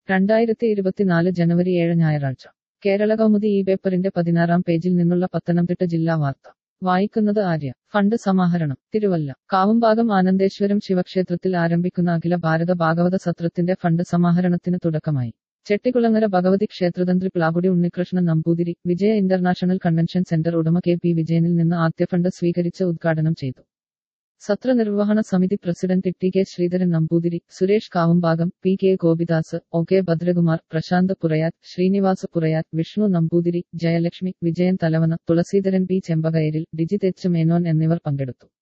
രണ്ടായിരത്തി ഇരുപത്തിനാല് ജനുവരി ഏഴ് ഞായറാഴ്ച കേരള കൗമുദി ഈ പേപ്പറിന്റെ പതിനാറാം പേജിൽ നിന്നുള്ള പത്തനംതിട്ട ജില്ലാ വാർത്ത വായിക്കുന്നത് ആര്യ ഫണ്ട് സമാഹരണം തിരുവല്ല കാവുംഭാഗം ആനന്ദേശ്വരം ശിവക്ഷേത്രത്തിൽ ആരംഭിക്കുന്ന അഖില ഭാരത ഭാഗവത സത്രത്തിന്റെ ഫണ്ട് സമാഹരണത്തിന് തുടക്കമായി ചെട്ടികുളങ്ങര ഭഗവതി ക്ഷേത്രതന്ത്രി Plakudi Unnikrishnan Namboothiri Vijaya international convention centre ഉടമ കെ പി വിജയനിൽ നിന്ന് ആദ്യ ഫണ്ട് സ്വീകരിച്ച് ഉദ്ഘാടനം ചെയ്തു സത്ര നിർവഹണ സമിതി president T K Sreedharan Namboothiri Suresh Kavumbhagam P K Gopidas O K Bhadrakumar Prasanth Purayattu Sreenivasa Purayattu Vishnu Namboothiri Jayalakshmi Vijayan Thalavana Thulaseedharan P Chembakayaril Dijith H Menon എന്നിവർ പങ്കെടുത്തു